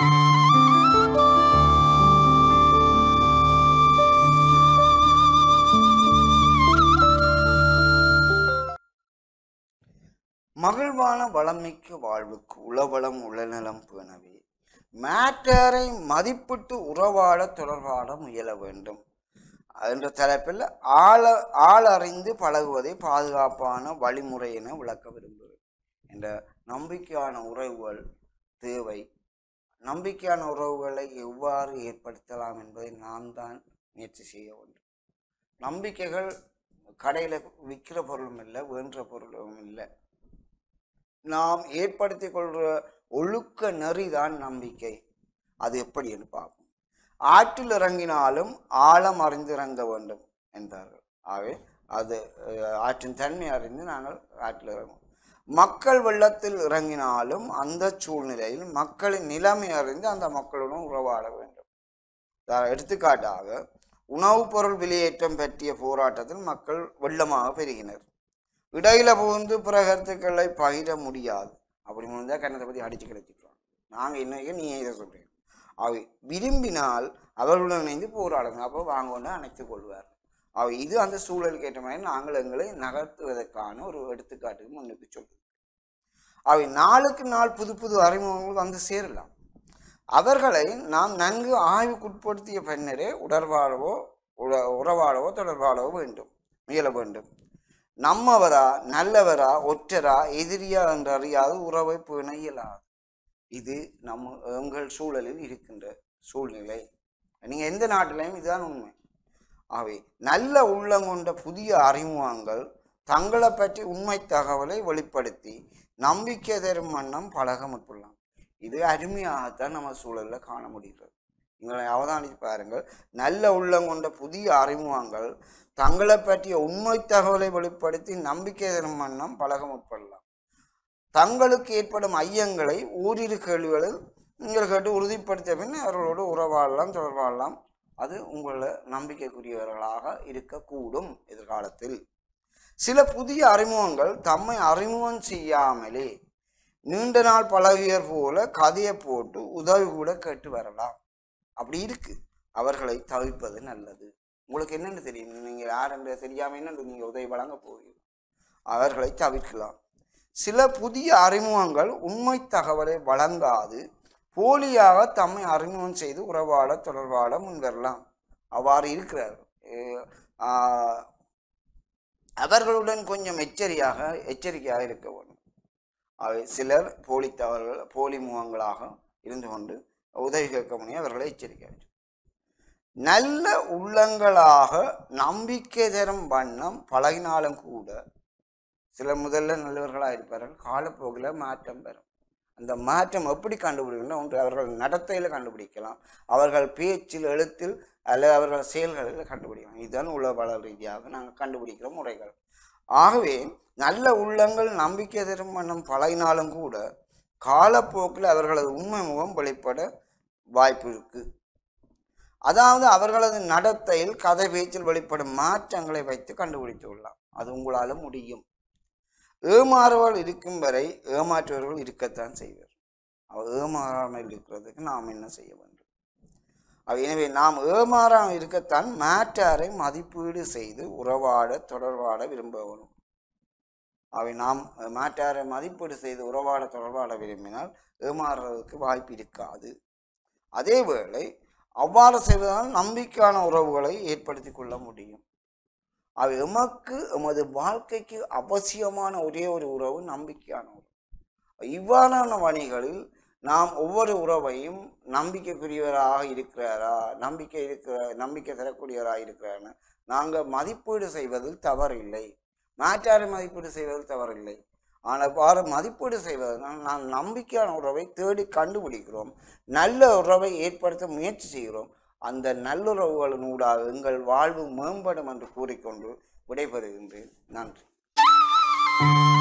மகிழ்வான வளமிக்க வாழ்வுக்கு உளவளம் உளநலம் பேணவே மேட்டரை மதிப்பிட்டு உறவாட தொடர்பாட முயல வேண்டும் என்ற தலைப்பில் ஆழ ஆளறிந்து பழகுவதை பாதுகாப்பான வழிமுறை என விளக்க விரும்புகிறேன் என்ற நம்பிக்கையான உறவுகள் தேவை நம்பிக்கையான உறவுகளை எவ்வாறு ஏற்படுத்தலாம் என்பதை நாம் தான் முயற்சி செய்ய வேண்டும் நம்பிக்கைகள் கடையில் விற்கிற பொருளும் இல்லை வேண்ட பொருளும் இல்லை நாம் ஏற்படுத்தி கொள்கிற ஒழுக்க நெறிதான் நம்பிக்கை அது எப்படி என்று பார்ப்போம் ஆற்றில் இறங்கினாலும் ஆழம் அறிந்து இறங்க வேண்டும் என்றார்கள் ஆகவே அது அஹ், ஆற்றின் தன்மை அறிந்து நாங்கள் ஆற்றில் இறங்குவோம் மக்கள் வெள்ளத்தில் இறங்கினாலும் அந்த சூழ்நிலையில் மக்களின் நிலைமை அறிந்து அந்த மக்களுடன் உறவாட வேண்டும் தா- எடுத்துக்காட்டாக உணவுப் பொருள் வெளியேற்றம் பற்றிய போராட்டத்தில் மக்கள் வெள்ளமாக பெருகினர் இடையில புகுந்து பிற கருத்துக்களை பகிர முடியாது அப்படி முடிஞ்சா கண்ணத்தை பற்றி அடிச்சு கிடைச்சிக்கலாம் நாங்கள் இன்னைக்கு நீ இதை சொல்றீங்க அவை விரும்பினால் அவர்களுடன் இணைந்து போராடுங்க அப்போ வாங்கன்னு அணைத்துக் கொள்வார் அவை இது அந்த சூழலுக்கு ஏற்ற மாதிரி நாங்கள் எங்களை நகர்த்துவதற்கான ஒரு எடுத்துக்காட்டுக்கு முன்னுக்கு சொல்லுது அவை நாளுக்கு நாள் புது புது அறிமுகங்கள் வந்து சேரலாம் அவர்களை நாம் நன்கு ஆய்வுக்குட்படுத்திய பின்னரே உடற்பாடவோ உற உறவாடவோ தொடர்பாடவோ வேண்டும் முயல வேண்டும் நம்மவரா நல்லவரா ஒற்றரா எதிரியா என்று அறியாது உறவை பேண இயலாது இது நம்ம எங்கள் சூழலில் இருக்கின்ற சூழ்நிலை நீங்க எந்த நாட்டிலையும் இதுதான் உண்மை ஆகவே நல்ல உள்ளங்கொண்ட புதிய அறிமுகங்கள் தங்களை பற்றி உண்மை தகவலை வெளிப்படுத்தி நம்பிக்கை தரும் வண்ணம் பழக முற்படலாம் இது அருமையாகத்தான் நம்ம சூழலில் காண முடிகிறது நீங்களை அவதானித்து பாருங்கள் நல்ல உள்ளங்கொண்ட புதிய அறிமுகங்கள் தங்களை பற்றிய உண்மை தகவலை வெளிப்படுத்தி நம்பிக்கை தரும் வண்ணம் பழக முற்படலாம் தங்களுக்கு ஏற்படும் ஐயங்களை ஓரிரு கேள்விகளில் நீங்கள் கேட்டு உறுதிப்படுத்திய பின் அவர்களோடு உறவாடலாம் தொடர்பாடலாம் அது உங்களை நம்பிக்கைக்குரியவர்களாக இருக்கக்கூடும் எதிர்காலத்தில் சில புதிய அறிமுகங்கள் தம்மை அறிமுகம் செய்யாமலே நீண்ட நாள் பழகியர் போல கதையை போட்டு உதவி கூட கேட்டு வரலாம் அப்படி இருக்கு அவர்களை தவிர்ப்பது நல்லது உங்களுக்கு என்னென்னு தெரியும் நீங்க யார் என்று தெரியாம என்னென்று நீங்க உதவி வழங்க போவீங்க அவர்களை தவிர்க்கலாம் சில புதிய அறிமுகங்கள் உண்மை தகவலை வழங்காது போலியாக தம்மை அறிமுகம் செய்து உறவாட தொடர்பாட முன்வரலாம் அவ்வாறு இருக்கிறார் ஏ- ஆஹ் அவர்களுடன் கொஞ்சம் எச்சரியாக எச்சரிக்கையாக இருக்க வேண்டும் அவை சிலர் போலி தவறுகள் போலி முகங்களாக இருந்து கொண்டு உதவி கேட்க முடியும் அவர்களை எச்சரிக்கை வேண்டும் நல்ல உள்ளங்களாக நம்பிக்கை தரும் வண்ணம் பழகினாலும் கூட சிலர் முதல்ல நல்லவர்களாக இருப்பார்கள் காலப்போக்கில் மாற்றம் பெறும் அந்த மாற்றம் எப்படி கண்டுபிடிக்கணும் ஒன்று அவர்கள் நடத்தையில் கண்டுபிடிக்கலாம் அவர்கள் பேச்சில் எழுத்தில் அல்லது அவர்கள் செயல்களில் கண்டுபிடிக்கலாம் இதுதான் உளவள ரீதியாக நாங்கள் கண்டுபிடிக்கிற முறைகள் ஆகவே நல்ல உள்ளங்கள் நம்பிக்கை தரும் வண்ணம் பழகினாலும் கூட காலப்போக்கில் அவர்களது உண்மை முகம் வெளிப்பட வாய்ப்பு இருக்கு அதாவது அவர்களது நடத்தையில் கதை பேச்சில் வெளிப்படும் மாற்றங்களை வைத்து கண்டுபிடித்து கொள்ளலாம் அது உங்களால முடியும் ஏமாறுவர்கள் இருக்கும் வரை ஏமாற்றுவர்கள் இருக்கத்தான் செய்வர் அவர் ஏமாறாமல் இருக்கிறதுக்கு நாம் என்ன செய்ய வேண்டும் அவ- எனவே நாம் ஏமாறாமல் இருக்கத்தான் மேட்டாரை மதிப்பீடு செய்து உறவாட தொடர்பாட விரும்பணும் அவை நாம் மேட்டாரை மதிப்பீடு செய்து உறவாட தொடர்பாட விரும்பினால் ஏமாறுறதுக்கு வாய்ப்பு இருக்காது அதேவேளை அவ்வாறு செய்வதால் நம்பிக்கையான உறவுகளை ஏற்படுத்தி கொள்ள முடியும் அவை எமக்கு எமது வாழ்க்கைக்கு அவசியமான ஒரே ஒரு உறவு நம்பிக்கையான உறவு இவ்வாறான வழிகளில் நாம் ஒவ்வொரு உறவையும் நம்பிக்கைக்குரியவராக இருக்கிறாரா நம்பிக்கை இருக்கிற நம்பிக்கை தரக்கூடியவராக இருக்கிறாரா நாங்கள் மதிப்பீடு செய்வதில் தவறில்லை மாற்றாரை மதிப்பீடு செய்வதில் தவறில்லை ஆனால் பாரு மதிப்பீடு செய்வதனால் நாம் நம்பிக்கையான உறவை தேடி கண்டுபிடிக்கிறோம் நல்ல உறவை ஏற்படுத்த முயற்சி செய்கிறோம் அந்த நல்லுறவுகளின் ஊடாக எங்கள் வாழ்வு மேம்படும் என்று கூறிக்கொண்டு விடைபெறுகின்றேன் நன்றி